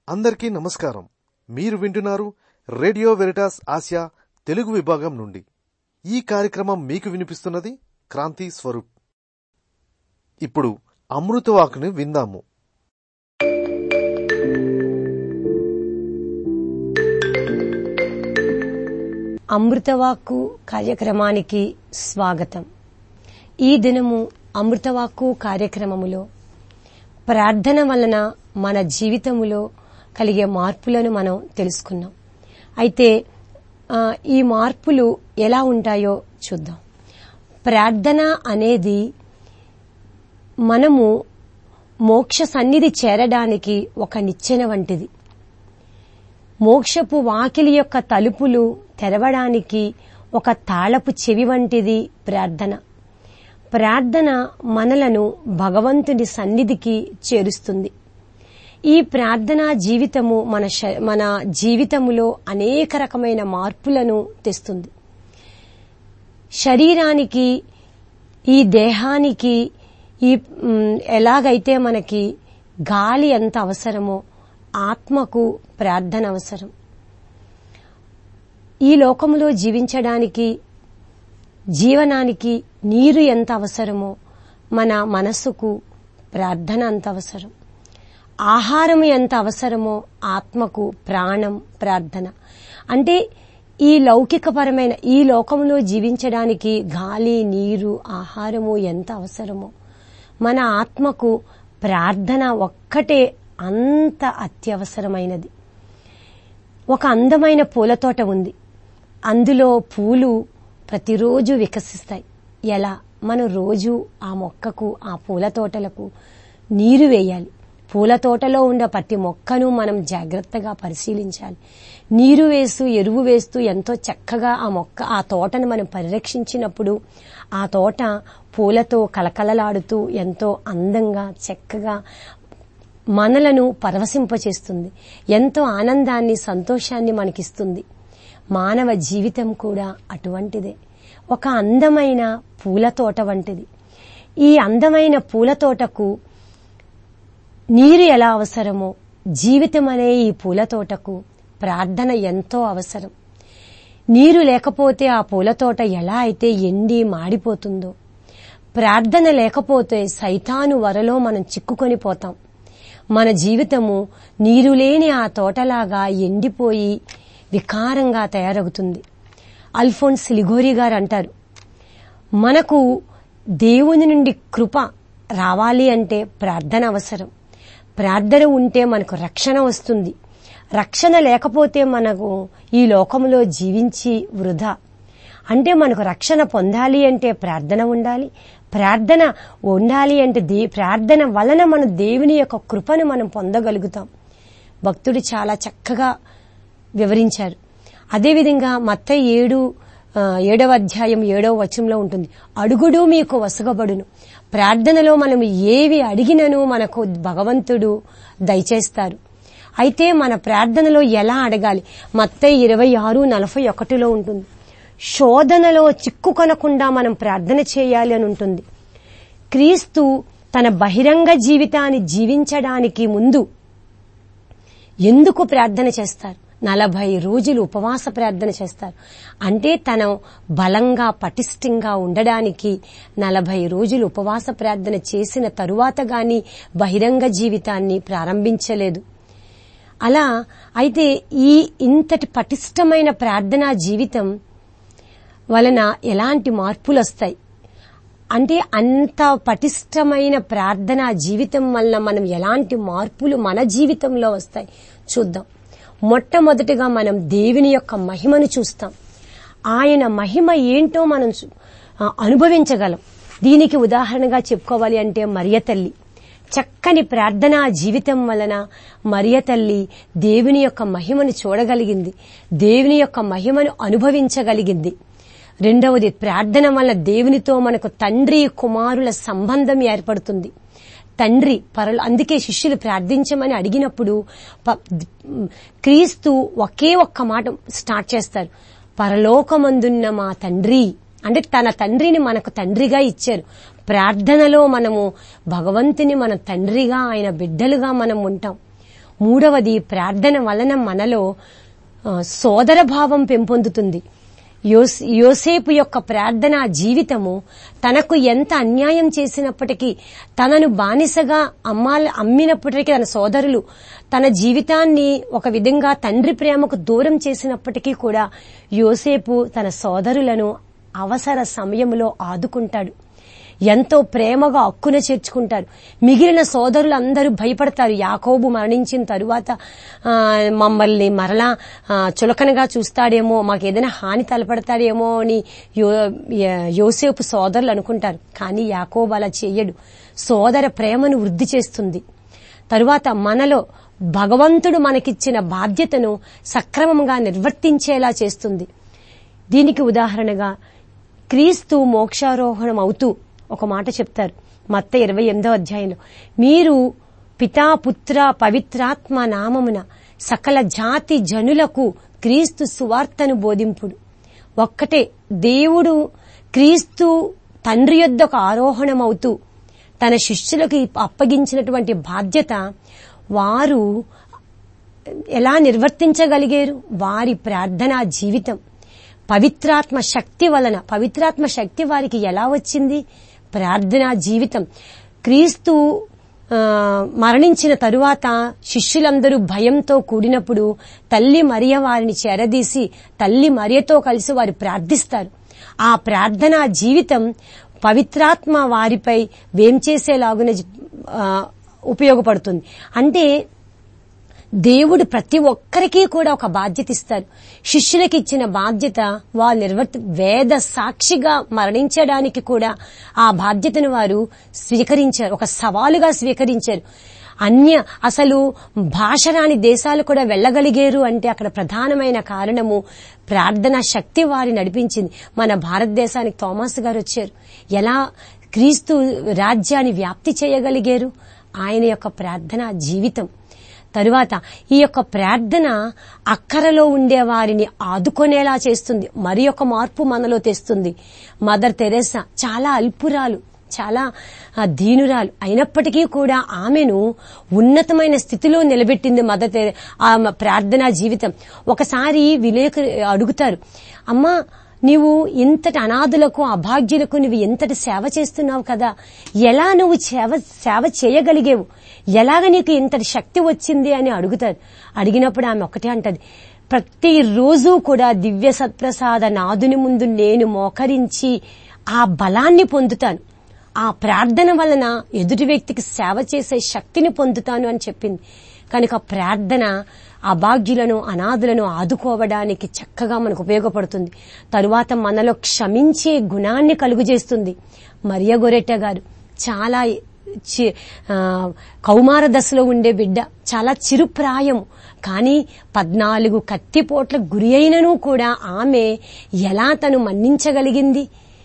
అందరికీ నమస్కారం మీరు వింటున్నారు రేడియో వెరిటాస్ ఆసియా తెలుగు విభాగం నుండి ఈ కార్యక్రమం మీకు వినిపిస్తున్నది క్రాంతి స్వరూప్ ఇప్పుడు అమృతవాకుని విందాము అమృతవాక్కు కార్యక్రమానికి స్వాగతం ఈ దినము అమృతవాక్కు కార్యక్రమములో ప్రార్థన వలన మన జీవితములో కలిగే మార్పులను మనం తెలుసుకున్నాం అయితే ఆ, ఈ మార్పులు ఎలా ఉంటాయో చూద్దాం ప్రార్థన అనేది మనము మోక్ష సన్నిధి చేరడానికి ఒక నిచ్చెన వంటిది మోక్షపు వాకిలి యొక్క తలుపులు తెరవడానికి ఒక తాళపు చెవి వంటిది ప్రార్థన ప్రార్థన మనలను భగవంతుని సన్నిధికి చేరుస్తుంది ఈ ప్రార్థనా జీవితము మన శ- మన జీవితములో అనేక రకమైన మార్పులను తెస్తుంది శరీరానికి ఈ దేహానికి ఈ మ్, ఎలాగైతే మనకి గాలి ఎంత అవసరమో ఆత్మకు ప్రార్థన అవసరం ఈ లోకములో జీవించడానికి జీవనానికి నీరు ఎంత అవసరమో మన మనస్సుకు ప్రార్థన అంత అవసరం ఆహారం ఎంత అవసరమో ఆత్మకు ప్రాణం ప్రార్థన అంటే ఈ లౌకికపరమైన ఈ లోకంలో జీవించడానికి గాలి నీరు ఆహారము ఎంత అవసరమో మన ఆత్మకు ప్రార్థన ఒక్కటే అంత అత్యవసరమైనది ఒక అందమైన పూల తోట ఉంది అందులో పూలు ప్రతిరోజు వికసిస్తాయి ఎలా మనం రోజు ఆ మొక్కకు ఆ పూల తోటలకు నీరు వేయాలి పూల తోటలో ఉండే ప్రతి మొక్కను మనం జాగ్రత్తగా పరిశీలించాలి నీరు వేస్తూ ఎరువు వేస్తూ ఎంతో చక్కగా ఆ మొక్క ఆ తోటను మనం పరిరక్షించినప్పుడు ఆ తోట పూలతో కలకలలాడుతూ ఎంతో అందంగా చక్కగా మనలను పరవశింపచేస్తుంది ఎంతో ఆనందాన్ని సంతోషాన్ని మనకిస్తుంది మానవ జీవితం కూడా అటువంటిదే ఒక అందమైన పూల తోట వంటిది ఈ అందమైన పూల తోటకు నీరు ఎలా అవసరమో జీవితం అనే ఈ పూల తోటకు ప్రార్థన ఎంతో అవసరం నీరు లేకపోతే ఆ పూల తోట ఎలా అయితే ఎండి మాడిపోతుందో ప్రార్థన లేకపోతే సైతాను వరలో మనం చిక్కుకొని పోతాం మన జీవితము నీరు లేని ఆ తోటలాగా ఎండిపోయి వికారంగా తయారవుతుంది అల్ఫోన్స్ లిగోరి గారు అంటారు మనకు దేవుని నుండి కృప రావాలి అంటే ప్రార్థన అవసరం ప్రార్థన ఉంటే మనకు రక్షణ వస్తుంది రక్షణ లేకపోతే మనకు ఈ లోకంలో జీవించి వృధా అంటే మనకు రక్షణ పొందాలి అంటే ప్రార్థన ఉండాలి ప్రార్థన ఉండాలి అంటే దే ప్రార్థన వలన మన దేవుని యొక్క కృపను మనం పొందగలుగుతాం భక్తుడు చాలా చక్కగా వివరించారు అదేవిధంగా మత్త ఏడు ఆ, ఏడవ అధ్యాయం ఏడవ వచనంలో ఉంటుంది అడుగుడు మీకు వసగబడును ప్రార్థనలో మనం ఏవి అడిగినను మనకు భగవంతుడు దయచేస్తారు అయితే మన ప్రార్థనలో ఎలా అడగాలి మత్త ఇరవై ఆరు నలభై ఒకటిలో ఉంటుంది శోధనలో చిక్కుకొనకుండా మనం ప్రార్థన చేయాలి అని ఉంటుంది క్రీస్తు తన బహిరంగ జీవితాన్ని జీవించడానికి ముందు ఎందుకు ప్రార్థన చేస్తారు నలభై రోజులు ఉపవాస ప్రార్థన చేస్తారు అంటే తను బలంగా పటిష్టంగా ఉండడానికి నలభై రోజులు ఉపవాస ప్రార్థన చేసిన తరువాత గాని బహిరంగ జీవితాన్ని ప్రారంభించలేదు అలా అయితే ఈ ఇంతటి పటిష్టమైన ప్రార్థనా జీవితం వలన ఎలాంటి మార్పులు వస్తాయి అంటే అంత పటిష్టమైన ప్రార్థన జీవితం వలన మనం ఎలాంటి మార్పులు మన జీవితంలో వస్తాయి చూద్దాం మొట్టమొదటిగా మనం దేవుని యొక్క మహిమను చూస్తాం ఆయన మహిమ ఏంటో మనం చూ- ఆ, అనుభవించగలం దీనికి ఉదాహరణగా చెప్పుకోవాలి అంటే మరియ తల్లి చక్కని ప్రార్థనా జీవితం వలన మరియ తల్లి దేవుని యొక్క మహిమను చూడగలిగింది దేవుని యొక్క మహిమను అనుభవించగలిగింది రెండవది ప్రార్థన వల్ల దేవునితో మనకు తండ్రి కుమారుల సంబంధం ఏర్పడుతుంది తండ్రి పరలో అందుకే శిష్యులు ప్రార్థించమని అడిగినప్పుడు ప- క్రీస్తు ఒకే ఒక్క మాట స్టార్ట్ చేస్తారు పరలోకమందున్న మా తండ్రి అంటే తన తండ్రిని మనకు తండ్రిగా ఇచ్చారు ప్రార్థనలో మనము భగవంతుని మన తండ్రిగా ఆయన బిడ్డలుగా మనం ఉంటాం మూడవది ప్రార్థన వలన మనలో ఆ, సోదర భావం పెంపొందుతుంది యోస్- యోసేపు యొక్క ప్రార్థన జీవితము తనకు ఎంత అన్యాయం చేసినప్పటికీ తనను బానిసగా అమ్మాల అమ్మినప్పటికీ తన సోదరులు తన జీవితాన్ని ఒక విధంగా తండ్రి ప్రేమకు దూరం చేసినప్పటికీ కూడా యోసేపు తన సోదరులను అవసర సమయంలో ఆదుకుంటాడు ఎంతో ప్రేమగా అక్కున చేర్చుకుంటారు మిగిలిన సోదరులందరూ భయపడతారు యాకోబు మరణించిన తరువాత ఆ, మమ్మల్ని మరలా ఆ, చులకనగా చూస్తాడేమో మాకు ఏదైనా హాని తలపడతాడేమో అని యో- యా- యోసేపు సోదరులు అనుకుంటారు కానీ యాకోబు అలా చేయడు సోదర ప్రేమను వృద్ధి చేస్తుంది తరువాత మనలో భగవంతుడు మనకిచ్చిన బాధ్యతను సక్రమంగా నిర్వర్తించేలా చేస్తుంది దీనికి ఉదాహరణగా క్రీస్తు మోక్షారోహణం అవుతూ ఒక మాట చెప్తారు మత్త ఇరవై ఎనిమిదో అధ్యాయంలో మీరు పితా పుత్ర పవిత్రాత్మ నామమున సకల జాతి జనులకు క్రీస్తు సువార్తను బోధింపుడు ఒక్కటే దేవుడు క్రీస్తు తండ్రి యొద్దకు ఆరోహణమవుతూ తన శిష్యులకు అప్పగించినటువంటి బాధ్యత వారు ఎలా నిర్వర్తించగలిగారు వారి ప్రార్థనా జీవితం పవిత్రాత్మ శక్తి వలన పవిత్రాత్మ శక్తి వారికి ఎలా వచ్చింది ప్రార్థనా జీవితం క్రీస్తు ఆ, మరణించిన తరువాత శిష్యులందరూ భయంతో కూడినప్పుడు తల్లి మరియ వారిని చేరదీసి తల్లి మరియతో కలిసి వారు ప్రార్థిస్తారు ఆ ప్రార్థనా జీవితం పవిత్రాత్మ వారిపై వేం చేసేలాగున ఆ, ఉపయోగపడుతుంది అంటే దేవుడు ప్రతి ఒక్కరికి కూడా ఒక బాధ్యత ఇస్తారు శిష్యులకు ఇచ్చిన బాధ్యత వాళ్ళు నిర్వర్తి వేద సాక్షిగా మరణించడానికి కూడా ఆ బాధ్యతను వారు స్వీకరించారు ఒక సవాలుగా స్వీకరించారు అన్య అసలు భాష రాని దేశాలు కూడా వెళ్ళగలిగారు అంటే అక్కడ ప్రధానమైన కారణము ప్రార్థన శక్తి వారి నడిపించింది మన భారతదేశానికి థామస్ గారు వచ్చారు ఎలా క్రీస్తు రాజ్యాన్ని వ్యాప్తి చేయగలిగారు ఆయన యొక్క ప్రార్థన జీవితం తరువాత ఈ యొక్క ప్రార్థన అక్కరలో ఉండే వారిని ఆదుకునేలా చేస్తుంది మరి ఒక మార్పు మనలో తెస్తుంది మదర్ తెరెసా చాలా అల్పురాలు చాలా ఆ, దీనురాలు అయినప్పటికీ కూడా ఆమెను ఉన్నతమైన స్థితిలో నిలబెట్టింది మదర్ తెరె ఆమె ప్రార్థనా జీవితం ఒకసారి విలేక అడుగుతారు అమ్మా నీవు ఇంతటి అనాథులకు అభాగ్యులకు నువ్వు ఎంతటి సేవ చేస్తున్నావు కదా ఎలా నువ్వు సేవ సేవ చేయగలిగేవు ఎలాగ నీకు ఇంతటి శక్తి వచ్చింది అని అడుగుతారు అడిగినప్పుడు ఆమె ఒకటే అంటది ప్రతిరోజు కూడా దివ్య సత్ప్రసాద నాదుని ముందు నేను మోకరించి ఆ బలాన్ని పొందుతాను ఆ ప్రార్థన వలన ఎదుటి వ్యక్తికి సేవ చేసే శక్తిని పొందుతాను అని చెప్పింది కనుక ప్రార్థన అభాగ్యులను అనాథులను ఆదుకోవడానికి చక్కగా మనకు ఉపయోగపడుతుంది తరువాత మనలో క్షమించే గుణాన్ని కలుగజేస్తుంది మరియ గొరెట్ట గారు చాలా చి- ఆ, కౌమార దశలో ఉండే బిడ్డ చాలా చిరుప్రాయము కానీ పద్నాలుగు కత్తిపోట్ల గురి అయినను కూడా ఆమె ఎలా తను మన్నించగలిగింది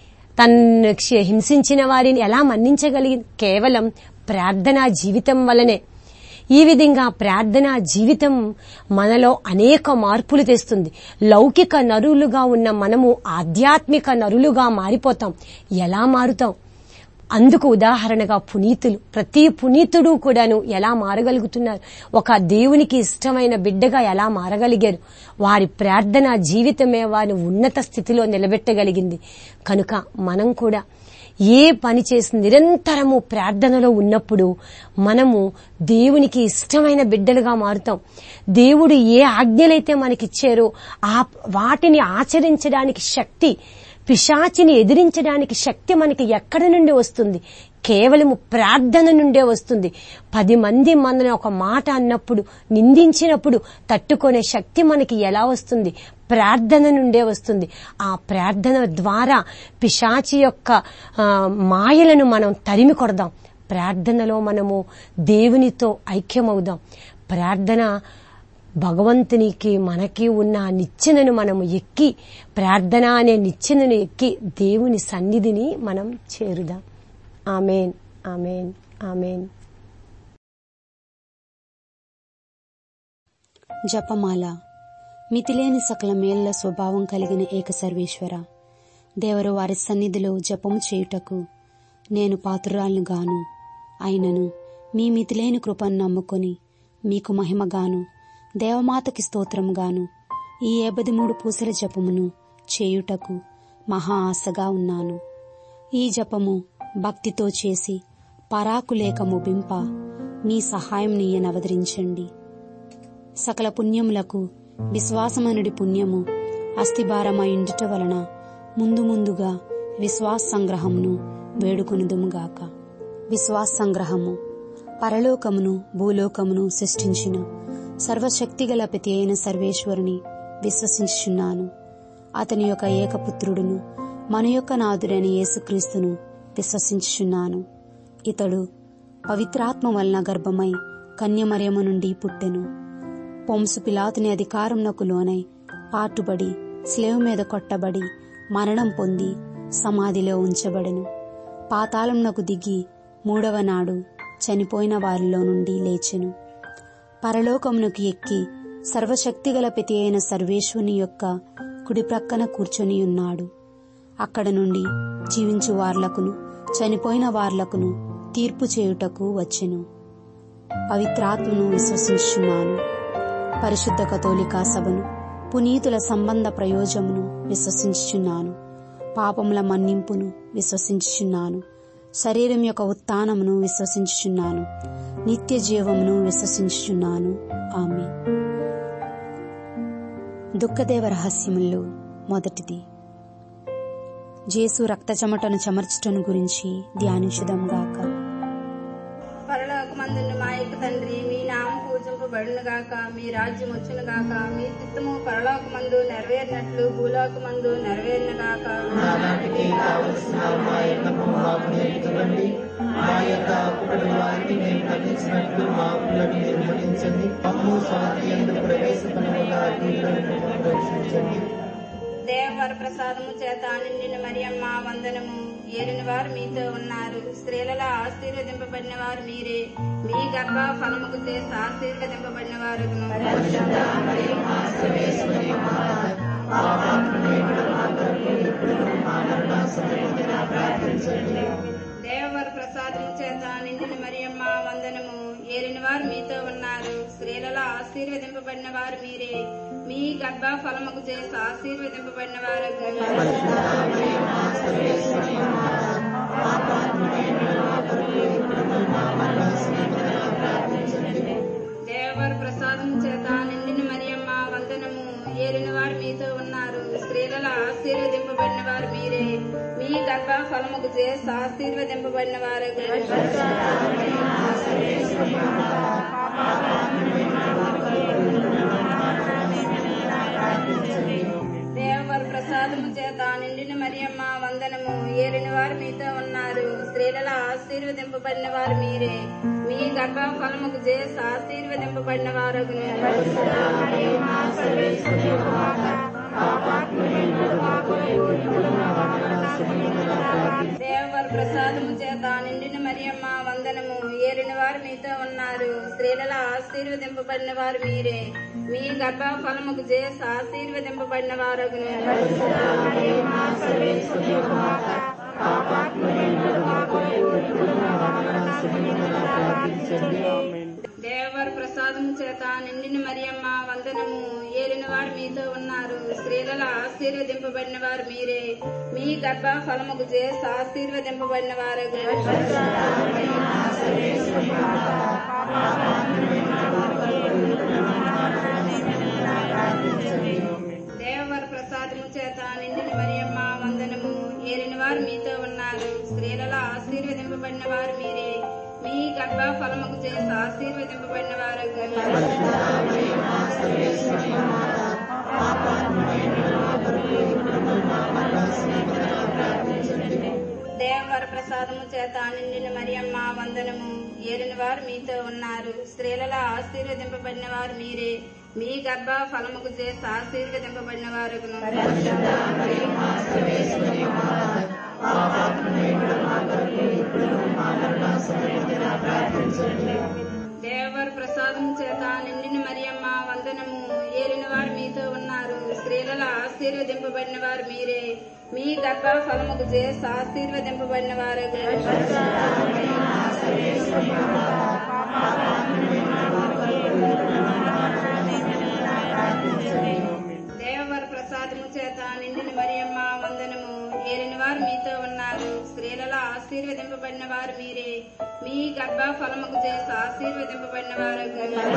తను క్ష- హింసించిన వారిని ఎలా మన్నించగలిగింది కేవలం ప్రార్థనా జీవితం వలనే ఈ విధంగా ప్రార్థనా జీవితం మనలో అనేక మార్పులు తెస్తుంది లౌకిక నరులుగా ఉన్న మనము ఆధ్యాత్మిక నరులుగా మారిపోతాం ఎలా మారుతాం అందుకు ఉదాహరణగా పునీతులు ప్రతి పునీతుడు కూడాను ఎలా మారగలుగుతున్నారు ఒక దేవునికి ఇష్టమైన బిడ్డగా ఎలా మారగలిగారు వారి ప్రార్థన జీవితమే వారిని ఉన్నత స్థితిలో నిలబెట్టగలిగింది కనుక మనం కూడా ఏ పని చేసి నిరంతరము ప్రార్థనలో ఉన్నప్పుడు మనము దేవునికి ఇష్టమైన బిడ్డలుగా మారుతాం దేవుడు ఏ ఆజ్ఞలైతే మనకిచ్చారో ఆ వాటిని ఆచరించడానికి శక్తి పిశాచిని ఎదిరించడానికి శక్తి మనకి ఎక్కడి నుండి వస్తుంది కేవలము ప్రార్థన నుండే వస్తుంది పది మంది మనని ఒక మాట అన్నప్పుడు నిందించినప్పుడు తట్టుకునే శక్తి మనకి ఎలా వస్తుంది ప్రార్థన నుండే వస్తుంది ఆ ప్రార్థన ద్వారా పిశాచి యొక్క ఆ, మాయలను మనం తరిమి కొడదాం ప్రార్థనలో మనము దేవునితో ఐక్యమవుదాం ప్రార్థన భగవంతునికి మనకి ఉన్న ఆ నిచ్చెనను మనము ఎక్కి ప్రార్థన అనే నిచ్చెనను ఎక్కి దేవుని సన్నిధిని మనం చేరుదాం ఆమెన్ ఆమెన్ ఆమెన్ జపమాల మితిలేని సకల మేళ్ల స్వభావం కలిగిన ఏక సర్వేశ్వర దేవరు వారి సన్నిధిలో జపము చేయుటకు నేను పాత్రురాలను గాను అయినను మీ మితిలేని కృపను నమ్ముకొని మీకు మహిమగాను దేవమాతకి స్తోత్రముగాను ఈ ఏబది మూడు పూసల జపమును చేయుటకు మహా ఆశగా ఉన్నాను ఈ జపము భక్తితో చేసి పరాకులేక ముగింప మీ సహాయం నీయనవదరించండి సకల పుణ్యములకు విశ్వాసమనుడి పుణ్యము అస్థిభారమైండుట వలన ముందు ముందుగా విశ్వాస సంగ్రహమును వేడుకొనుదుముగాక విశ్వాస సంగ్రహము పరలోకమును భూలోకమును సృష్టించిన సర్వశక్తిగల ప్రతి అయిన సర్వేశ్వరుని విశ్వసించుచున్నాను అతని యొక్క ఏకపుత్రుడును మన యొక్క నాథుడైన యేసుక్రీస్తును విశ్వసించుచున్నాను ఇతడు పవిత్రాత్మ వలన గర్భమై కన్యమర్యము నుండి పుట్టెను పొంసు పిలాతుని అధికారంనకు లోనై పాటుబడి స్లేవ్ మీద కొట్టబడి మరణం పొంది సమాధిలో ఉంచబడెను పాతాళంనకు దిగి మూడవ నాడు చనిపోయిన వారిలో నుండి లేచెను పరలోకమునకు ఎక్కి సర్వశక్తిగల ప్రతి అయిన సర్వేశ్వని యొక్క కుడి ప్రక్కన కూర్చొని ఉన్నాడు అక్కడ నుండి జీవించు వార్లకును చనిపోయిన వార్లకును తీర్పు చేయుటకు వచ్చెను పవిత్రాత్మను విశ్వసించున్నాను పరిశుద్ధ కథోలికా సభను పునీతుల సంబంధ ప్రయోజమును విశ్వసించుచున్నాను పాపముల మన్నింపును విశ్వసించుచున్నాను శరీరం యొక్క ఉత్థానమును విశ్వసించుచున్నాను నిత్య జీవమును విశ్వసించుచున్నాను ఆమె దుఃఖదేవ రహస్యముల్లో మొదటిది జేసు రక్త చెమటను చెమర్చటను గురించి ధ్యానించుదాం గాక పరలోకమందున్న మా యొక్క తండ్రి మీ నామం పూజింపబడును గాక మీ రాజ్యం వచ్చును గాక మీ చిత్తము పరలోకమందు నెరవేరినట్లు భూలోకమందు నెరవేరిన గాక నానాటికి కావలసిన మా ఎన్నము మాకు నేర్చుకోండి మా యొక్క అప్పుడైన వారికి మేము ఖండించినట్లు మా అప్పులను మీరు మన్నించండి మమ్ము స్వాతి ఎందుకు ప్రవేశపడగా రక్షించండి దేవవర ప్రసాదము చేత నిండిన మరియమ్మ వందనము ఏలిన వారు మీతో ఉన్నారు స్త్రీలలో ఆశీర్వదింపబడిన వారు మీరే మీ గర్భ ఫలముకు చేసి ఆశీర్వదింపబడిన వారు దేవవర ప్రసాదం చేత నిండిన మరియమ్మ వందనము ఏలిన వారు మీతో ఉన్నారు స్త్రీలలో ఆశీర్వదింపబడిన వారు మీరే మీ గర్భ ఫలముకు చేసి ఆశీర్వదింపబడిన వారు దేవర ప్రసాదం చేత నిండిన మరియమ్మ వందనము ఏలిన వారు మీతో ఉన్నారు స్త్రీలలో ఆశీర్వదింపబడిన వారు మీరే మీ గర్భ ఫలముకు చేసి ఆశీర్వదింపబడిన వారు దేవర ప్రసాదము చేత నిండిన మరియమ్మ వందనము ఏలిన వారు మీతో ఉన్నారు స్త్రీలలో ఆశీర్వదింపబడిన వారు మీరే మీ గర్భ ఫలముకు చేసి ఆశీర్వదింపబడిన వారు దేవర ప్రసాదము చేత నిండిన మరియమ్మ వందనము ఏలిన వారు మీతో ఉన్నారు స్త్రీలలో ఆశీర్వదింపబడిన వారు మీరే మీ గర్భ ఫలముకు చేసి ఆశీర్వదింపబడిన వారు దేవర ప్రసాదము చేత నిండిన మరియమ్మ వందనము ఏలిన వారు మీతో ఉన్నారు స్త్రీలలో ఆశీర్వదింపబడిన వారు మీరే మీ గర్భ ఫలముకు చేసి ఆశీర్వదింపబడిన వారు దేవవర ప్రసాదము చేత నిండిన మరియమ్మ వందనము ఏలిన వారు మీతో ఉన్నారు స్త్రీలలో ఆశీర్వదింపబడిన వారు మీరే మీ గర్భ ఫలముకు చేసి ఆశీర్వదింపబడిన వారు దేవవర ప్రసాదము చేత నిండిన మరియమ్మ వందనము ఏలిన వారు మీతో ఉన్నారు స్త్రీలలో ఆశీర్వదింపబడిన వారు మీరే మీ గర్భ ఫలముకు చేసి ఆశీర్వదింపబడిన వారు దేవర ప్రసాదం చేత నిండిన మరియమ్మ వందనము ఏలిన వారు మీతో ఉన్నారు స్త్రీలలో ఆశీర్వదింపబడిన వారు మీరే మీ గర్భ ఫలముకు చేసి ఆశీర్వదింపబడిన వారు ఆశీర్వదింపబడిన వారు మీరే మీ గర్భ ఫలముకు చేసి ఆశీర్వదింపబడిన వారు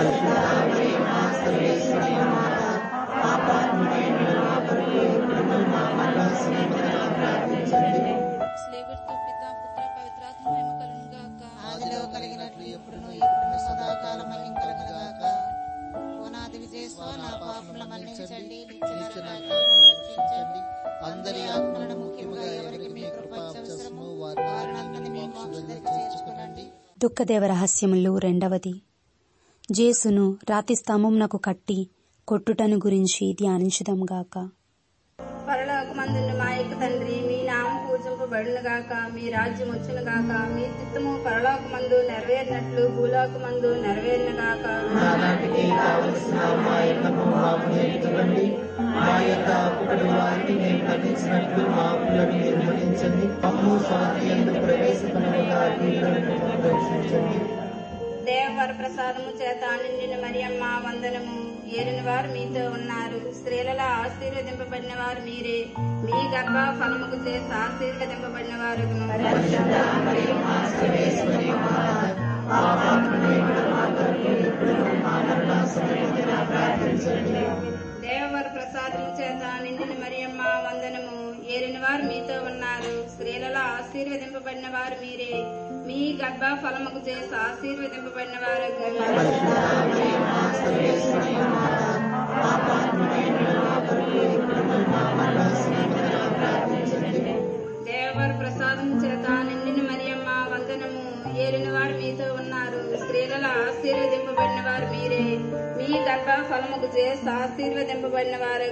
స్లేవర్తో పిత పుత్ర పవిత్రాత్మ మహిమ కలుగును గాక ఆదిలో కలిగినట్లు ఎప్పుడును ఎప్పుడును సదాకాలం కలుగుగాక ఓనాది విజయస్వ నా పాపముల మన్నించండి నిత్య నరకాగ్ని రక్షించండి అందరి ఆత్మలను ముఖ్యముగా ఎవరికి మీ కృప అవసరమో వారిని మీ మోక్షంలో చేర్చుకునండి దుఃఖదేవ రహస్యములు రెండవది జేసును రాతి స్తంభమునకు కట్టి కొట్టుటను గురించి ధ్యానించుదాం గాక పరలోక మందుని మా యొక్క తండ్రి మీ నామం పూజింపబడును గాక మీ రాజ్యం వచ్చును గాక మీ చిత్తము పరలోక మందు నెరవేరినట్లు భూలోక మందు నెరవేరిన గాక నానాటికి కావలసిన మా ఎన్నము మాకు నేర్చుకోండి మా యొక్క అప్పుడు వారిని మేము ఖండించినట్లు మా అప్పులను మీరు మన్నించండి అమ్ము స్వాతి ఎందుకు ప్రవేశపడగా రక్షించండి దేవవర ప్రసాదము చేత నిండిన మరియమ్మ వందనము ఏలిన వారు మీతో ఉన్నారు స్త్రీలలో ఆశీర్వదింపబడిన వారు మీరే మీ గర్భ ఫలముకు చేసి ఆశీర్వదింపబడిన వారు దేవవర ప్రసాదము చేత నిండిన మరియమ్మ వందనము ఏలిన వారు మీతో ఉన్నారు స్త్రీలలో ఆశీర్వదింపబడిన వారు మీరే మీ గర్భ ఫలముకు చేసి ఆశీర్వదింపబడిన వారు దేవవర ప్రసాదం చేత నిండిన మరియమ్మ వందనము ఏలిన వారు మీతో ఉన్నారు స్త్రీలలో ఆశీర్వదింపబడిన వారు మీరే మీ గర్భ ఫలముకు చేసి ఆశీర్వదింపబడిన వారు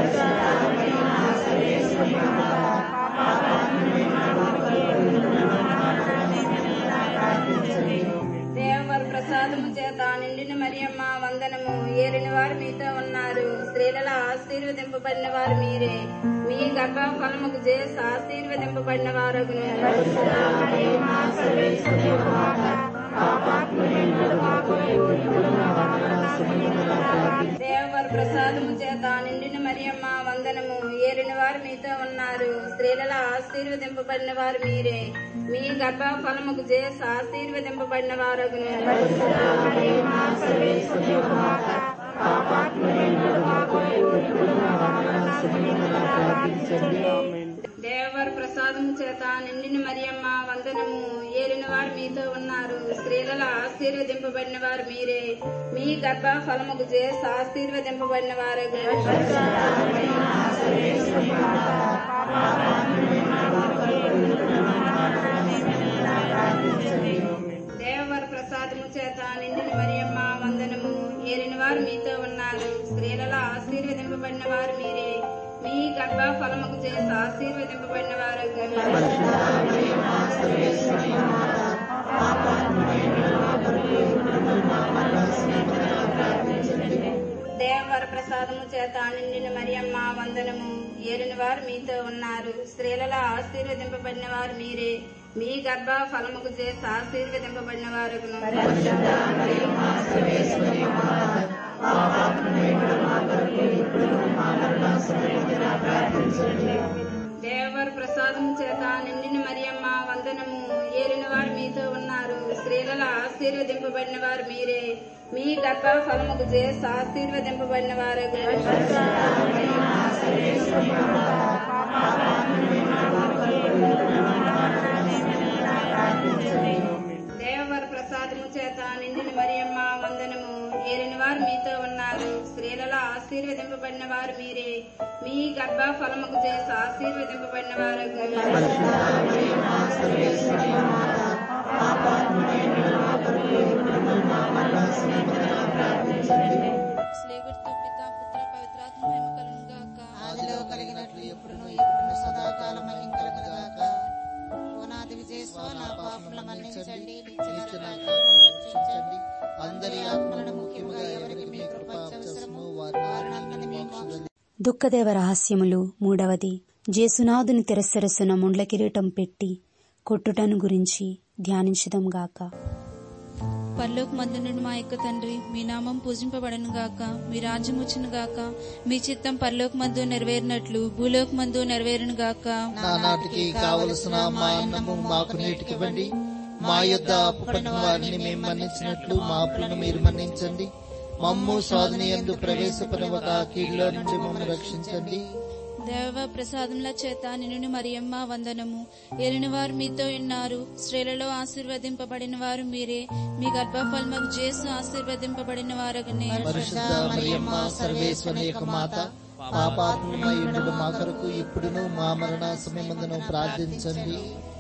దేవవర ప్రసాదము చేత నిండిన మరియమ్మ వందనము ఏలిన వారు మీతో ఉన్నారు స్త్రీలలో ఆశీర్వదింపబడిన వారు మీరే మీ గర్భ ఫలముకు చేసి ఆశీర్వదింపబడిన వారు దేవవర ప్రసాదము చేత నిండిన మరియమ్మ వందనము ఏలిన వారు మీతో ఉన్నారు స్త్రీలలో ఆశీర్వదింపబడిన వారు మీరే మీ గర్భ ఫలముకు చేసి ఆశీర్వదింపబడిన వారు దేవవర ప్రసాదము చేత నిండిన మరియమ్మ వందనము ఏలిన వారు మీతో ఉన్నారు స్త్రీలలో ఆశీర్వదింపబడిన వారు మీరే మీ గర్భ ఫలముకు చేసి ఆశీర్వదింపబడిన వారు దేవవర ప్రసాదము చేత నిండిన మరియమ్మ వందనము ఏలిన వారు మీతో ఉన్నారు స్త్రీలలో ఆశీర్వదింపబడిన వారు మీరే మీ గర్భ ఫలముకు చేసి ఆశీర్వదింపబడిన వారు దేవవర ప్రసాదము చేత నిండిన మరియమ్మ వందనము ఏలిన వారు మీతో ఉన్నారు స్త్రీలలో ఆశీర్వదింపబడిన వారు మీరే మీ గర్భ ఫలముకు చేసి ఆశీర్వదింపబడిన వారు దేవవర ప్రసాదము చేత నిండిన మరియమ్మ వందనము ఏలిన వారు మీతో ఉన్నారు స్త్రీలలో ఆశీర్వదింపబడిన వారు మీరే మీ గర్భ ఫలముకు చేసి ఆశీర్వదింపబడిన వారు దేవవర ప్రసాదము చేత నిండిన మరియమ్మ వందనము ఏలిన వారు మీతో ఉన్నారు స్త్రీలలో ఆశీర్వదింపబడిన వారు మీరే మీ గర్భ ఫలముకు చేసి ఆశీర్వదింపబడిన వారు స్లేవర్తో పిత పుత్ర పవిత్రాత్మ మహిమ కలుగును గాక ఆదిలో కలిగినట్లు ఎప్పుడును ఎప్పుడును సదాకాలం కలుగుగాక ఓనాది విజయస్వ నా పాపముల మన్నించండి నిత్య నరకాగ్ని రక్షించండి అందరి ఆత్మలను ముఖ్యముగా ఎవరికి మీ కృప అవసరమో వారిని మీ మోక్షంలో దుఃఖదేవ రహస్యములు మూడవది జేసునాథుని తెరసరసున ముండ్ల కిరీటం పెట్టి కొట్టుటను గురించి ధ్యానించుదాం గాక పరలోక మందు నుండి మా యొక్క తండ్రి మీ నామం పూజింపబడను గాక మీ రాజ్యం వచ్చును గాక మీ చిత్తం పరలోక మందు నెరవేరినట్లు భూలోక మందు నెరవేరును గాక నానాటికి కావలసిన మా అన్నము మాకు నేటికివ్వండి మా యొద్ద అప్పుపడిన వారిని మేము మన్నించినట్లు మా అప్పులను మీరు మన్నించండి మమ్ము సాధన ఎందు ప్రవేశపడవక కీళ్ళ నుండి మమ్మల్ని రక్షించండి దేవ ప్రసాదముల చేత నిన్ను మరియమ్మ వందనము ఏలిన వారు మీతో ఉన్నారు స్త్రీలలో ఆశీర్వదింపబడిన వారు మీరే మీ గర్భఫలముకు చేసు ఆశీర్వదింపబడిన వారగనే పరిశుద్ధ మరియమ్మ సర్వేశ్వరి యొక్క మాత పాపాత్మయుడు మా కొరకు ఇప్పుడును మా మరణ సమయమందును ప్రార్థించండి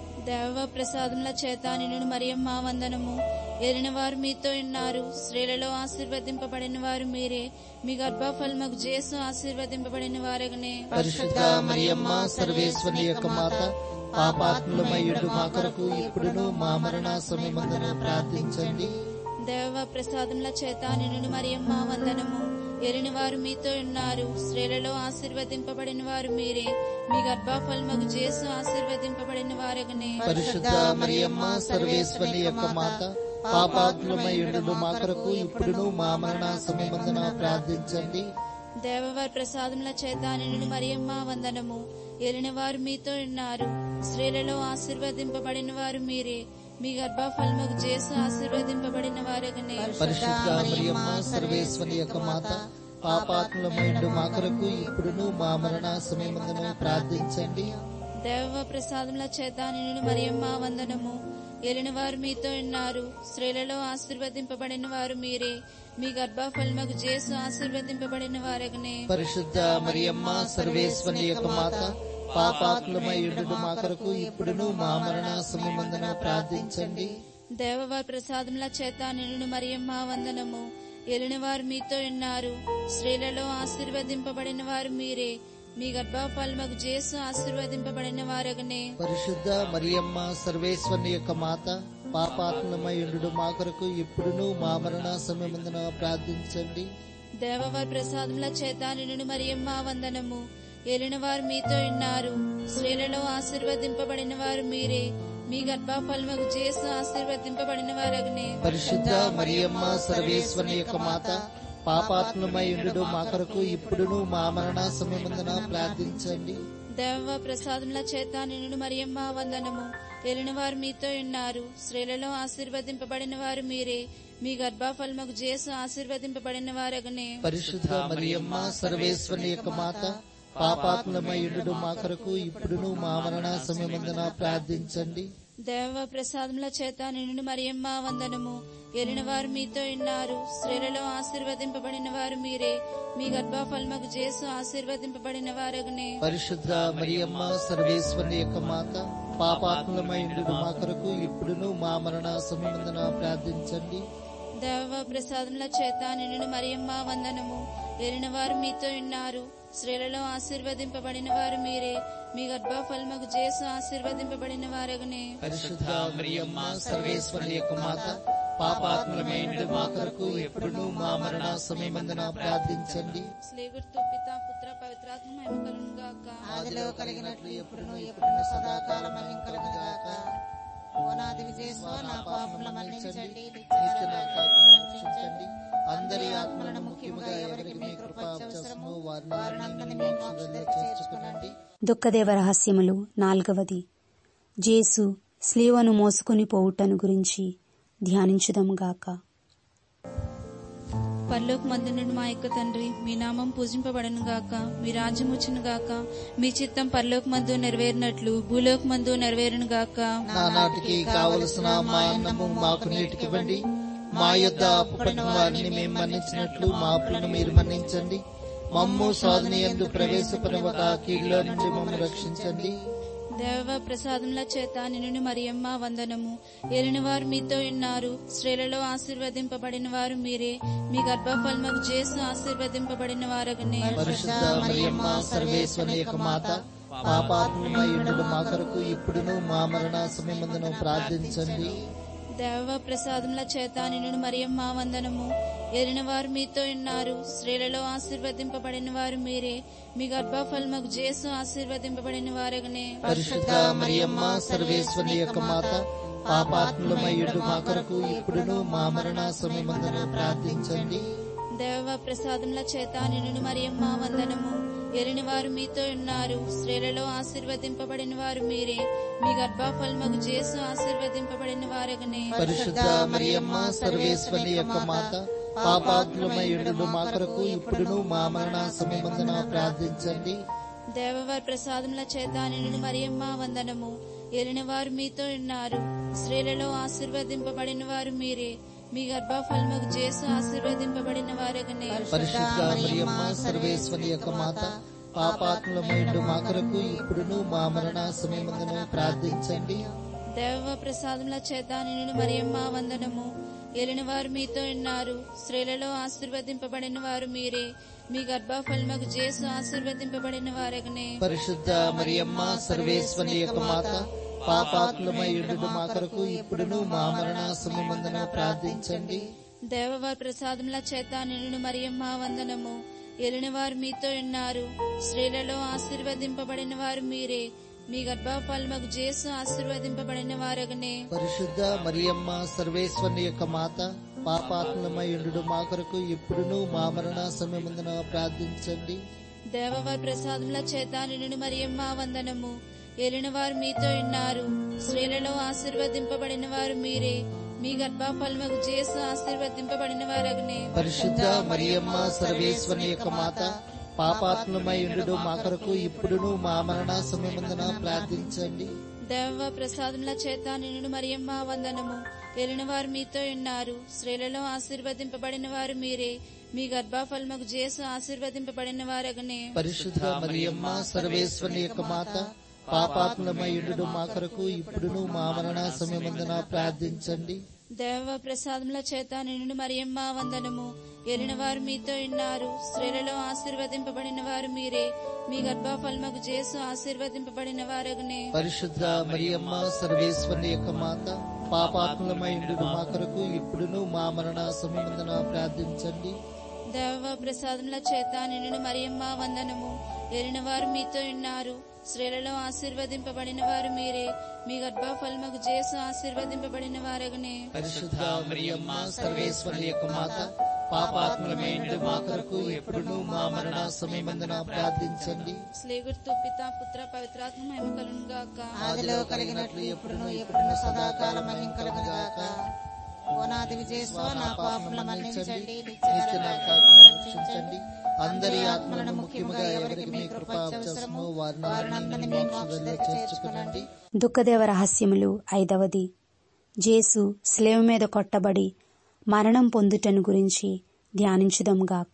దేవ ప్రసాదముల చేత నిన్ను మరియమ్మ వందనము ఏలిన వారు మీతో ఉన్నారు స్త్రీలలో ఆశీర్వదింపబడిన వారు మీరే మీ గర్భఫలముకు చేసు ఆశీర్వదింపబడిన వారగనే పరిశుద్ధ మరియమ్మ సర్వేశ్వరి యొక్క మాత పాపాత్మయుడు మా కొరకు ఇప్పుడును మా మరణ సమయమందును ప్రార్థించండి దేవ ప్రసాదముల చేత నిన్ను మరియమ్మ వందనము ఎరిని వారు మీతో ఉన్నారు స్త్రీలలో ఆశీర్వదింపబడిన వారు మీరే మీ గర్భఫలముకు చేసు ఆశీర్వదింపబడిన వారగనే పరిశుద్ధ మరియమ్మ సర్వేశ్వరి యొక్క మాత పాపాత్మయుడు మా కొరకు ఇప్పుడును మా మరణ సమయమందున ప్రార్థించండి దేవవారి ప్రసాదముల చేత నిన్ను మరియమ్మ వందనము ఏలిన వారు మీతో ఉన్నారు స్త్రీలలో ఆశీర్వదింపబడిన వారు మీరే మీ గర్భఫలముకు చేసు ఆశీర్వదింపబడిన వారగనే పరిశుద్ధ మరియమ్మ సర్వేశ్వరి యొక్క మాత పాపాత్మయుడు మా కొరకు ఇప్పుడును మా మరణ సమయమందున ప్రార్థించండి దేవ ప్రసాదముల చేత నిన్ను మరియమ్మ వందనము ఏలిన వారు మీతో ఉన్నారు స్త్రీలలో ఆశీర్వదింపబడిన వారు మీరే మీ గర్భఫలముకు చేసు ఆశీర్వదింపబడిన వారగనే పరిశుద్ధ మరియమ్మ సర్వేశ్వరి యొక్క మాత పాపాత్మయుడు మా కొరకు ఇప్పుడును మా మరణ సమయమందున ప్రార్థించండి దేవవారి ప్రసాదముల చేత నిన్ను మరియమ్మ వందనము ఏలిన వారు మీతో ఉన్నారు స్త్రీలలో ఆశీర్వదింపబడిన వారు మీరే మీ గర్భఫలముకు చేసు ఆశీర్వదింపబడిన వారగనే పరిశుద్ధ మరియమ్మ సర్వేశ్వరి యొక్క మాత పాపాత్మయుడు మా కొరకు ఇప్పుడును మా మరణ సమయమందున ప్రార్థించండి దేవవారి ప్రసాదముల చేత నిన్ను మరియమ్మ వందనము ఏలిన వారు మీతో ఉన్నారు స్త్రీలలో ఆశీర్వదింపబడిన వారు మీరే మీ గర్భఫలముకు చేసు ఆశీర్వదింపబడిన వారగనే పరిశుద్ధ మరియమ్మ సర్వేశ్వరి యొక్క మాత పాపాత్మయుడు మా కొరకు ఇప్పుడును మా మరణ సమయమందున ప్రార్థించండి దేవ ప్రసాదముల చేత నిన్ను మరియమ్మ వందనము ఏలిన వారు మీతో ఉన్నారు స్త్రీలలో ఆశీర్వదింపబడిన వారు మీరే మీ గర్భఫలముకు చేసు ఆశీర్వదింపబడిన వారగనే పరిశుద్ధ మరియమ్మ సర్వేశ్వరి యొక్క మాత పాపాత్మయుడు మా కొరకు ఇప్పుడును మా మరణ సమయమందున ప్రార్థించండి దేవ ప్రసాదముల చేత నిన్ను మరియమ్మ వందనము ఏలిన వారు మీతో ఉన్నారు స్త్రీలలో ఆశీర్వదింపబడిన వారు మీరే మీ గర్భఫలముకు చేసు ఆశీర్వదింపబడిన వారగనే పరిశుద్ధ మరియమ్మ సర్వేశ్వరి యొక్క మాత పాపాత్మయుడు మా కొరకు ఇప్పుడును మా మరణ సమయమందున ప్రార్థించండి దేవ ప్రసాదముల చేత నిన్ను మరియమ్మ వందనము ఏలిన వారు మీతో ఉన్నారు స్త్రీలలో ఆశీర్వదింపబడిన వారు మీరే మీ గర్భఫలముకు చేసు ఆశీర్వదింపబడిన వారగనే పరిశుద్ధ మరియమ్మ సర్వేశ్వరి యొక్క మాత పాపాత్మయుడు మా కొరకు ఇప్పుడును మా మరణ సమయమందున ప్రార్థించండి స్లేగుర్తు పిత పుత్ర పవిత్రాత్మ మహిమ కలుగును గాక ఆదిలో కలిగినట్లు ఎప్పుడును ఎప్పుడును సదాకాలం కలుగుగాక ఓనాది విజయస్వ నా పాపముల మన్నించండి నిత్య నరకాగ్ని రక్షించండి అందరి ఆత్మలను ముఖ్యముగా ఎవరికి మీ కృప అవసరమో వారిని మీ మోక్షంలో చేర్చుకునండి దుఃఖదేవ రహస్యములు నాల్గవది జేసు స్లీవను మోసుకుని పోవుటను గురించి ధ్యానించుదాముగాక పరలోక మందు నుండి మా యొక్క తండ్రి మీ నామం పూజింపబడను గాక మీ రాజ్యం వచ్చును గాక మీ చిత్తం పరలోక మందు నెరవేరినట్లు భూలోక మందు నెరవేరును గాక నానాటికి కావలసిన మా అన్నము మాకు నేటికివ్వండి మా యొద్ద అప్పుపడిన వారిని మేము మన్నించినట్లు మా అప్పులను మీరు మన్నించండి మమ్ము సాధన ఎందు ప్రవేశపడవక కీళ్ళ నుండి మమ్మల్ని రక్షించండి దేవ ప్రసాదముల చేత నిన్ను మరియమ్మ వందనము ఏలిన వారు మీతో ఉన్నారు స్త్రీలలో ఆశీర్వదింపబడిన వారు మీరే మీ గర్భఫలముకు చేసు ఆశీర్వదింపబడిన వారగనే పరిశుద్ధ మరియమ్మ సర్వేశ్వరి యొక్క మాత పాపాత్మయుడు మా కొరకు ఇప్పుడును మా మరణ సమయమందును ప్రార్థించండి దేవ ప్రసాదముల చేత నిన్ను మరియమ్మ వందనము ఏలిన వారు మీతో ఉన్నారు స్త్రీలలో ఆశీర్వదింపబడిన వారు మీరే మీ గర్భఫలముకు చేసు ఆశీర్వదింపబడిన వారగనే పరిశుద్ధ మరియమ్మ సర్వేశ్వరి యొక్క మాత పాపాత్ములమయ్యుడు మా కొరకు ఇప్పుడును మా మరణ సమయమందున ప్రార్థించండి దేవ ప్రసాదముల చేత నిన్ను మరియమ్మ వందనము ఎలిని వారు మీతో ఉన్నారు స్త్రీలలో ఆశీర్వదింపబడిన వారు మీరే మీ గర్భఫలమగు చేసు ఆశీర్వదింపబడిన వారగనే పరిశుద్ధ మరియమ్మ సర్వేశ్వరి యొక్క మాత పాపాత్ములమయ్యుడు మా కొరకు ఇప్పుడును మా మరణ సమయమందున ప్రార్థించండి దేవవారి ప్రసాదముల చేత నిన్ను మరియమ్మ వందనము ఎలిని వారు మీతో ఉన్నారు స్త్రీలలో ఆశీర్వదింపబడిన వారు మీరే మీ గర్భఫలముకు చేసు ఆశీర్వదింపబడిన వారగనే పరిశుద్ధ మరియమ్మ సర్వేశ్వరి యొక్క మాత పాపాత్ములమయ్యుడు మా కొరకు ఇప్పుడును మా మరణ సమయమందున ప్రార్థించండి దేవ ప్రసాదముల చేత నిన్ను మరియమ్మ వందనము ఎలిని వారు మీతో ఉన్నారు స్త్రీలలో ఆశీర్వదింపబడిన వారు మీరే మీ గర్భఫలముకు చేసు ఆశీర్వదింపబడిన వారగనే పరిశుద్ధ మరియమ్మ సర్వేశ్వరి యొక్క మాత పాపాత్ములమయ్యుడు మా కొరకు ఇప్పుడును మా మరణ సమయమందున ప్రార్థించండి దేవవారి ప్రసాదముల చేత నిన్ను మరియమ్మ వందనము ఎలిని వారు మీతో ఉన్నారు స్త్రీలలో ఆశీర్వదింపబడిన వారు మీరే మీ గర్భఫలముకు చేసు ఆశీర్వదింపబడిన వారగనే పరిశుద్ధ మరియమ్మ సర్వేశ్వరి యొక్క మాత పాపాత్ములమయ్యుడు మా కొరకు ఇప్పుడును మా మరణ సమయమందున ప్రార్థించండి దేవవారి ప్రసాదముల చేత నిన్ను మరియమ్మ వందనము ఏలిన వారు మీతో ఉన్నారు స్త్రీలలో ఆశీర్వదింపబడిన వారు మీరే మీ గర్భఫలముకు చేసు ఆశీర్వదింపబడిన వారగనే పరిశుద్ధ మరియమ్మ సర్వేశ్వరి యొక్క మాత పాపాత్ములమయ్యుడు మా కొరకు ఇప్పుడును మా మరణ సమయమందున ప్రార్థించండి దేవ ప్రసాదముల చేత నిన్ను మరియమ్మ వందనము ఏలిన వారు మీతో ఉన్నారు స్త్రీలలో ఆశీర్వదింపబడిన వారు మీరే మీ గర్భఫలముకు చేసు ఆశీర్వదింపబడిన వారగనే పరిశుద్ధ మరియమ్మ సర్వేశ్వరి యొక్క మాత పాపాత్ములమయ్యుడు మా కొరకు ఇప్పుడును మా మరణ సమయమందున ప్రార్థించండి దేవ ప్రసాదముల చేత నిన్ను మరియమ్మ వందనము ఎరిన వారు మీతో ఉన్నారు స్త్రీలలో ఆశీర్వదింపబడిన వారు మీరే మీ గర్భఫలముకు చేసు ఆశీర్వదింపబడిన వారగనే పరిశుద్ధ మరియమ్మ సర్వేశ్వరి యొక్క మాత పాపాత్ములమైండు మా కొరకు ఇప్పుడును మా మరణ సమయమందున ప్రార్థించండి దేవ ప్రసాదముల చేత నిన్ను మరియమ్మ వందనము ఎరిన వారు మీతో ఉన్నారు స్త్రీలలో ఆశీర్వదింపబడిన వారు మీరే మీ గర్భఫలముకు చేసు ఆశీర్వదింపబడిన వారగనే పరిశుద్ధ మరియమ్మ సర్వేశ్వరి యొక్క మాత పాపాత్ములమైండు మా కొరకు ఇప్పుడును మా మరణ సమయమందున ప్రార్థించండి స్లేగుర్తు పిత పుత్ర పవిత్రాత్మ మహిమ కలుగును గాక ఆదిలో కలిగినట్లు ఎప్పుడును ఎప్పుడును సదాకాలం మహిం కలుగునుగాక ఓనాది విజయస్వ నా పాపముల మన్నించండి నిత్య నరకాగ్ని రక్షించండి అందరి ఆత్మలను ముఖ్యముగా ఎవరికి మీ కృప అవసరమో వారిని మీ మోక్షంలో చేర్చుకునండి దుఃఖదేవ రహస్యములు ఐదవది జేసు స్లేవ్ మీద కొట్టబడి మరణం పొందుటను గురించి ధ్యానించుదాంగాక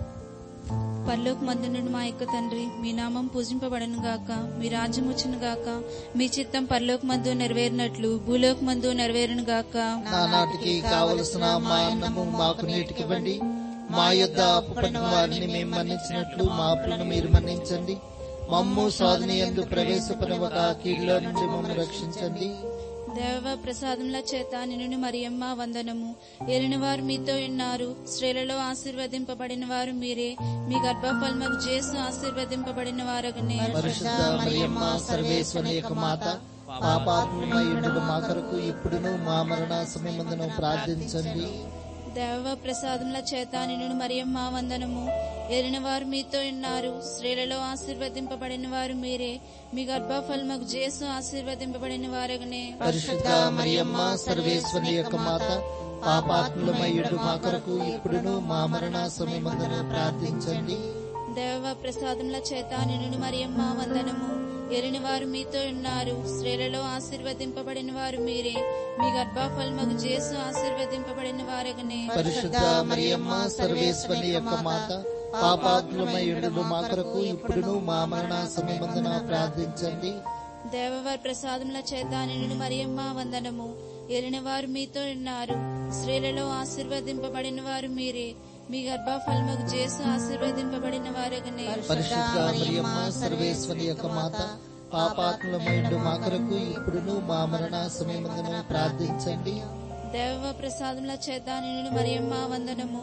పరలోక మందునుడు మా యొక్క తండ్రి మీ నామం పూజింపబడను గాక మీ రాజ్యం వచ్చును గాక మీ చిత్తం పరలోక మందు నెరవేరినట్లు భూలోక మందు నెరవేరును గాక నానాటికి కావలసిన మా అన్నము మాకు నీటికివ్వండి మా యొద్ద అప్పుపడిన వారిని మేము మన్నించినట్లు మా అప్పులను మీరు మన్నించండి మమ్ము సాధన ఎందు ప్రవేశపడవక కీడులో నుండి మమ్మల్ని రక్షించండి దేవ ప్రసాదముల చేత నిన్ను మరియమ్మ వందనము ఏలిన వారు మీతో ఉన్నారు స్త్రీలలో ఆశీర్వదింపబడిన వారు మీరే మీ గర్భఫలముకు చేసు ఆశీర్వదింపబడిన వారగనే పరిశుద్ధ మరియమ్మ సర్వేశ్వరి యొక్క మాత పాపాత్మయుడు మా కొరకు ఇప్పుడును మా మరణ సమయమందును ప్రార్థించండి దేవ ప్రసాదముల చేత నిన్ను మరియమ్మ వందనము ఏలిన వారు మీతో ఉన్నారు స్త్రీలలో ఆశీర్వదింపబడిన వారు మీరే మీ గర్భఫలముకు చేసు ఆశీర్వదింపబడిన వారగనే పరిశుద్ధ మరియమ్మ సర్వేశ్వరి యొక్క మాత పాపాత్ములమయ్యుడు మా కొరకు ఇప్పుడును మా మరణ సమయమందును ప్రార్థించండి దేవ ప్రసాదముల చేత నిన్ను మరియమ్మ వందనము ఏలిన వారు మీతో ఉన్నారు స్త్రీలలో ఆశీర్వదింపబడిన వారు మీరే మీ గర్భఫలముకు చేసు ఆశీర్వదింపబడిన వారగనే పరిశుద్ధ మరియమ్మ సర్వేశ్వరి యొక్క మాత పాపాత్ములమయ్యుడు మా కొరకు ఇప్పుడును మా మరణ సమయమందున ప్రార్థించండి దేవవారి ప్రసాదముల చేత నిన్ను మరియమ్మ వందనము ఏలిన వారు మీతో ఉన్నారు స్త్రీలలో ఆశీర్వదింపబడిన వారు మీరే మీ గర్భఫలముకు చేసు ఆశీర్వదింపబడిన వారగనే పరిశుద్ధ మరియమ్మ సర్వేశ్వరి యొక్క మాత పాపాత్ములమైండు మా కొరకు ఇప్పుడును మా మరణ సమయమందున ప్రార్థించండి దేవ ప్రసాదముల చేత నిన్ను మరియమ్మ వందనము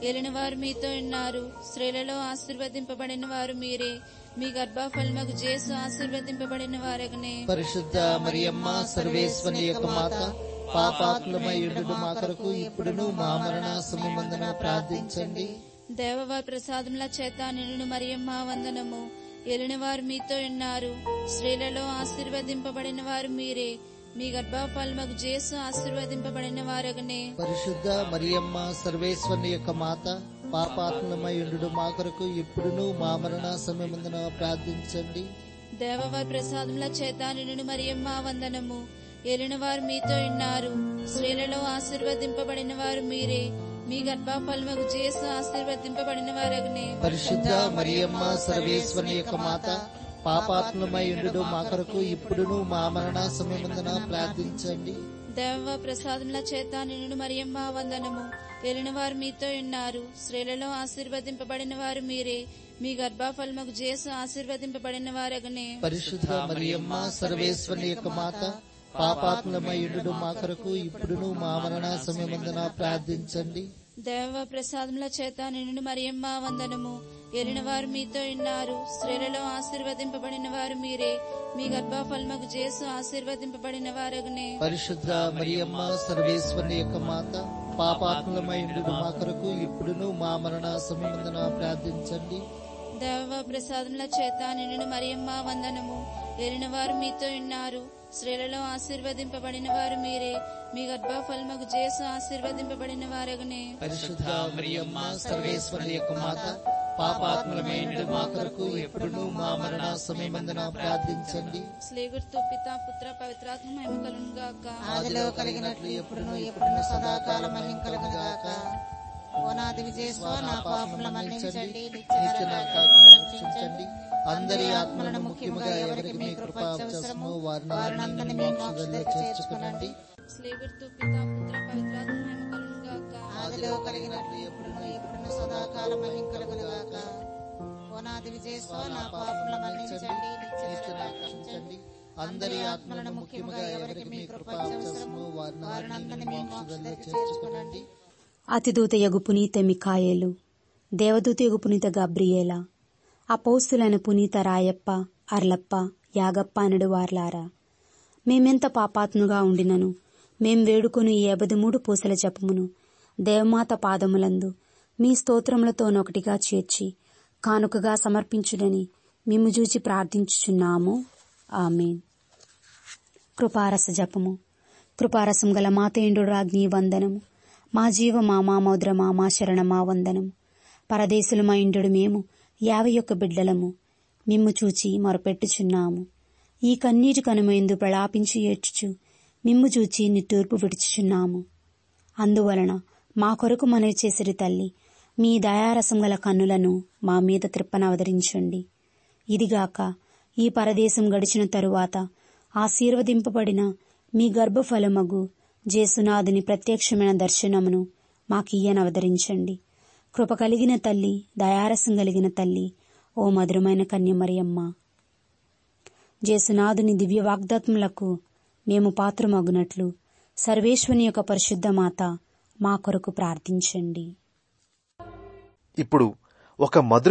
ఏలిన వారు మీతో ఉన్నారు స్త్రీలలో ఆశీర్వదింపబడిన వారు మీరే మీ గర్భఫలముకు జేసు ఆశీర్వదింపబడిన వారగనే పరిశుద్ధ మరియమ్మ సర్వేశ్వరి యొక్క మాత పాపాత్మమై ఉండు మా కొరకు ఇప్పుడును మా మరణ సమయమందున ప్రార్థించండి దేవవారి ప్రసాదముల చేత నిన్ను మరియమ్మ వందనము ఏలిన వారు మీతో ఉన్నారు స్త్రీలలో ఆశీర్వదింపబడిన వారు మీరే మీ గర్భఫలముకు జేసు ఆశీర్వదింపబడిన వారగనే పరిశుద్ధ మరియమ్మ సర్వేశ్వరి యొక్క మాత పాపాత్మమై ఉండు మా కొరకు ఇప్పుడును మా మరణ సమయమందున ప్రార్థించండి దేవవారి ప్రసాదముల చేత నిన్ను మరియమ్మ వందనము ఏలిన వారు మీతో ఉన్నారు స్త్రీలలో ఆశీర్వదింపబడిన వారు మీరే మీ గర్భఫలముకు జేసు ఆశీర్వదింపబడిన వారగనే పరిశుద్ధ మరియమ్మ సర్వేశ్వరి యొక్క మాత పాపాత్మమై ఉండు మా కొరకు ఇప్పుడును మా మరణ సమయమందున ప్రార్థించండి దేవ ప్రసాదముల చేత నిన్ను మరియమ్మ వందనము ఏలిన వారు మీతో ఉన్నారు స్త్రీలలో ఆశీర్వదింపబడిన వారు మీరే మీ గర్భఫలముకు జేసు ఆశీర్వదింపబడిన వారగనే పరిశుద్ధ మరియమ్మ సర్వేశ్వరి యొక్క మాత పాపాత్మలమై ఉండు మా కొరకు ఇప్పుడును మా మరణ సమయమందున ప్రార్థించండి దేవ ప్రసాదముల చేత నిన్ను మరియమ్మ వందనము ఏలిన వారు మీతో ఉన్నారు స్త్రీలలో ఆశీర్వదింపబడిన వారు మీరే మీ గర్భఫలముకు జేసు ఆశీర్వదింపబడిన వారగనే పరిశుద్ధ మరియమ్మ సర్వేశ్వరి యొక్క మాత పాపాత్మలమై ఉండు మా కొరకు ఇప్పుడును మా మరణ సమయమందున ప్రార్థించండి దేవ ప్రసాదముల చేత నిన్ను మరియమ్మ వందనము ఏలిన వారు మీతో ఉన్నారు స్త్రీలలో ఆశీర్వదింపబడిన వారు మీరే మీ గర్భఫలముకు జేసు ఆశీర్వదింపబడిన వారగనే పరిశుద్ధ మరియమ్మ సర్వేశ్వరి యొక్క మాత పాపాత్మలమై ఉండు మా కొరకు ఇప్పుడును మా మరణ సమయమందున ప్రార్థించండి స్లేగుర్తు పిత పుత్ర పవిత్రాత్మ మహిమ కలును గాక ఆదిలో కలిగినట్లు ఎప్పుడును ఎప్పుడును సదాకాలం మహిం కలుగుగాక ఓనాది విజయస్వ నా పాపముల మన్నించండి నిత్య నరకాలను రక్షించండి అందరి ఆత్మలను ముఖ్యముగా ఎవరికి మీ కృప అవసరమో వారిని మీ మోక్షంలో చేర్చుకునండి స్లేగుర్తు పిత పుత్ర పవిత్రాత్మ మహిమ కలును గాక ఆదిలో కలిగినట్లు ఎప్పుడును ఎప్పుడును సదాకాలం మహిం కలుగుగాక ఓనాది విజయస్వ నా పాపముల మన్నించండి నిత్య నిత్య నరకాలను రక్షించండి అందరి ఆత్మలను ముఖ్యముగా ఎవరికి మీ కృప అవసరమో వారిని మీ మోక్షంలో చేర్చుకునండి అతిదూత యగు పునీత మికాయేలు దేవదూత యగు పునీత గబ్రియేల అపౌస్తులైన పునీత రాయప్ప అర్లప్ప యాగప్ప అనడు వార్లారా మేమెంత పాపాత్ముగా ఉండినను మేం వేడుకొని ఈ మూడు పూసల జపమును దేవమాత పాదములందు మీ స్తోత్రములతోనొకటిగా చేర్చి కానుకగా సమర్పించుడని మిమ్ము చూచి ప్రార్థించుచున్నాము ఆమెన్ కృపారస జపము కృపారసం గల మాతేండు రాజ్ఞి వందనము మా జీవమా మా మౌద్రమా మా శరణమా వందనము పరదేశులమా ఇండు మేము యాభై ఒక్క బిడ్డలము మిమ్ము చూచి మొరపెట్టుచున్నాము ఈ కన్నీటి కనుమైందు ప్రలాపించి ఏడ్చుచు మిమ్ము చూచి నిట్టూర్పు విడుచుచున్నాము అందువలన మా కొరకు మనవి చేసిరి తల్లి మీ దయారసం గల కన్నులను మా మీద త్రిప్పనవదరించండి ఇదిగాక ఈ పరదేశం గడిచిన తరువాత ఆశీర్వదింపబడిన మీ గర్భఫలమగు జేసునాథుని ప్రత్యక్షమైన దర్శనమును మాకియ్యనవదరించండి కృప కలిగిన తల్లి దయారసం కలిగిన తల్లి ఓ మధురమైన కన్యమరియమ్మ జేసునాథుని దివ్య వాగ్దాత్ములకు మేము పాత్రమగునట్లు సర్వేశ్వని యొక్క పరిశుద్ధ మాత మా కొరకు ప్రార్థించండి ఇప్పుడు ఒక మధుర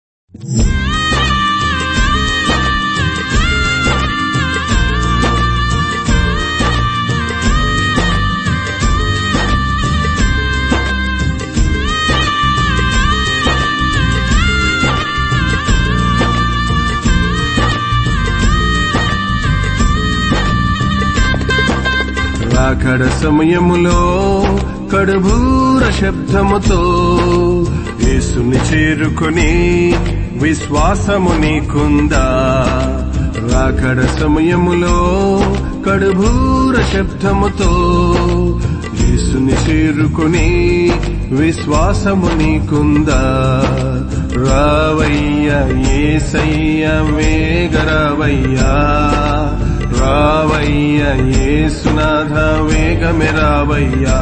రాకడ సమయములో కడుభూర శబ్దముతో యేసుని చేరుకొని విశ్వాసము నీకుందా రాకడ సమయములో కడుభూర శబ్దముతో యేసుని చేరుకొని విశ్వాసము నీకుందా రావయ్య ఏసయ్య వేగరావయ్యా రావయ్య ఏసునాథ వేగమే రావయ్యా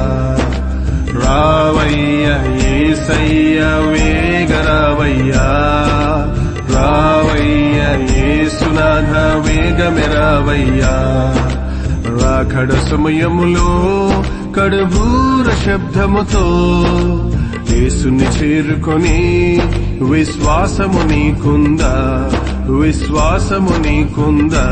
రావయ్య ఏసయ్య వేగరావయ్యా రావయ్య ఏసునాథ వేగమే రావయ్యా రాకడ సమయములో కడుభూర శబ్దముతో యేసుని చేరుకొని విశ్వాసము నీకుందా విశ్వాసము నీకుందా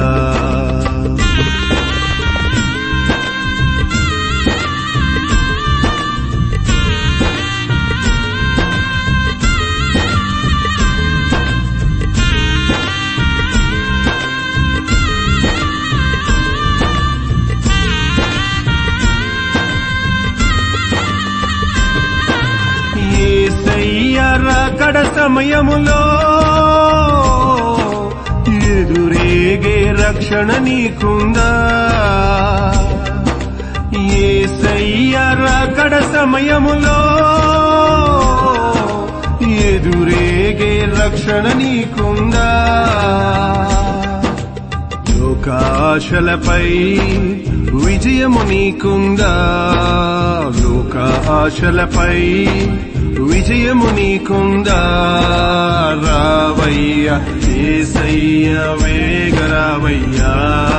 ఏసయ్య రాకడ సమయములో ఎదురేగే రక్షణ నీకుందా ఏసయ్య రాకడ సమయములో ఎదురేగే రక్షణ నీకుందా లోకాశలపై విజయము నీకుందా లోక ఆశలపై విజయము నీకుందా రావయ్య ఏసయ్య వేగరావయ్యా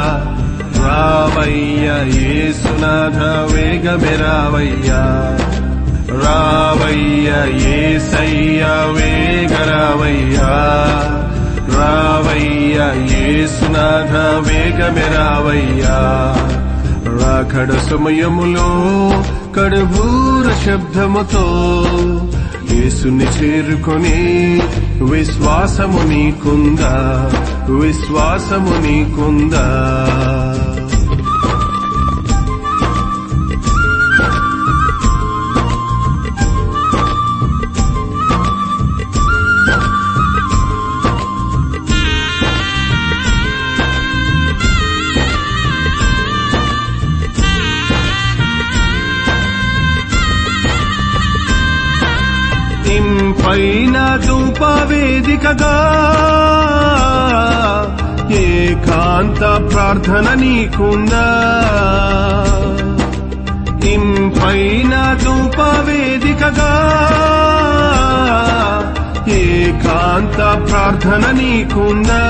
రావయ్య ఏసునాథ వేగమే రావయ్యా రావయ్య ఏసయ్య వేగరావయ్యా రావయ్య ఏసునాథ వేగమే రావయ్యా రాకడ సమయములో కడుబూర శబ్దముతో యేసుని చేరుకొని విశ్వాసము నీకుందా విశ్వాసము నీకుందా ఇంపైన ధూప వేదికగా ఏకాంత ప్రార్థన నీకుందా ఇంపైన ధూప వేదికగా ఏకాంత ప్రార్థన నీకుందా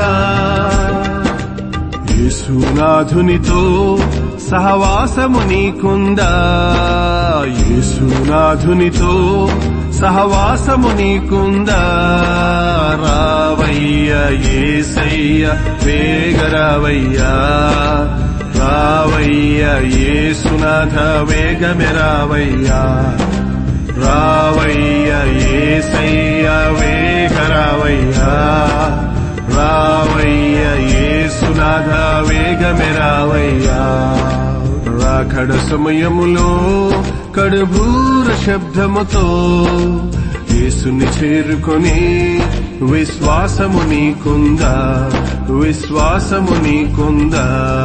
యేసునాథునితో సహవాసము నీకుందా యేసునాథునితో సహవాసము నీకుందా రావయ్య ఏసయ్య వేగరావయ్యా రావయ్య ఏసునాథ వేగమే రావయ్యా రావయ్య ఏసయ్య వేగరావయ్యా రావయ్య ఏసునాథ వేగమే రావయ్యా రాకడ సమయములో కడుబూర శబ్దముతో యేసుని చేరుకొని విశ్వాసము నీకుందా విశ్వాసము నీకుందా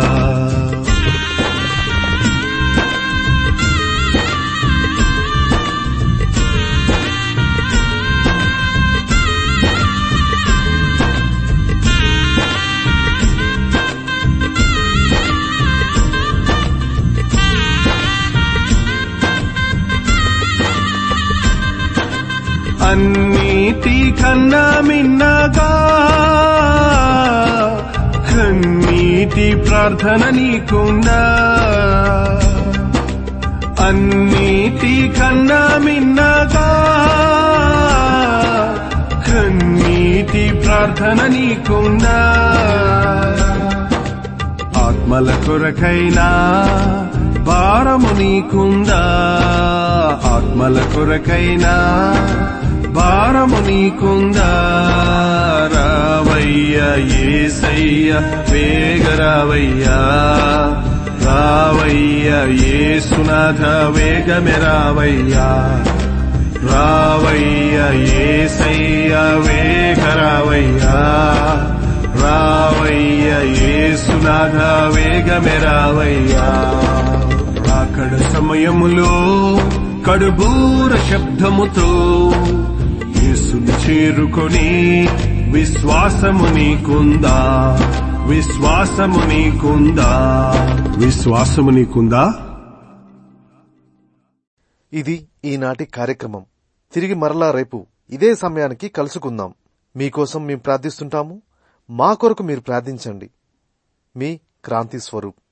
అన్నిటి కన్నా మిన్నగా కన్నీటి ప్రార్థన నీకుందా అన్నిటి కన్నా మిన్నగా కన్నీటి ప్రార్థన నీకుందా ఆత్మల కొరకైనా భారము నీకుందా ఆత్మల కొరకైనా భారము నీకుందా రావయ్య ఏసయ్య వేగరావయ్యా రావయ్య ఏసునాథ వేగమే రావయ్యా రావయ్య ఏసయ్య వేగరావయ్యా రావయ్య ఏసునాథ వేగమే రావయ్యా రాకడ సమయములో కడుబూర శబ్దముతో యేసుని చేరుకొని విశ్వాసము నీకుందా విశ్వాసము నీకుందా విశ్వాసము నీకుందా ఇది ఈనాటి కార్యక్రమం తిరిగి మరలా రేపు ఇదే సమయానికి కలుసుకుందాం మీకోసం మేము ప్రార్థిస్తుంటాము మా కొరకు మీరు ప్రార్థించండి మీ క్రాంతి స్వరూప్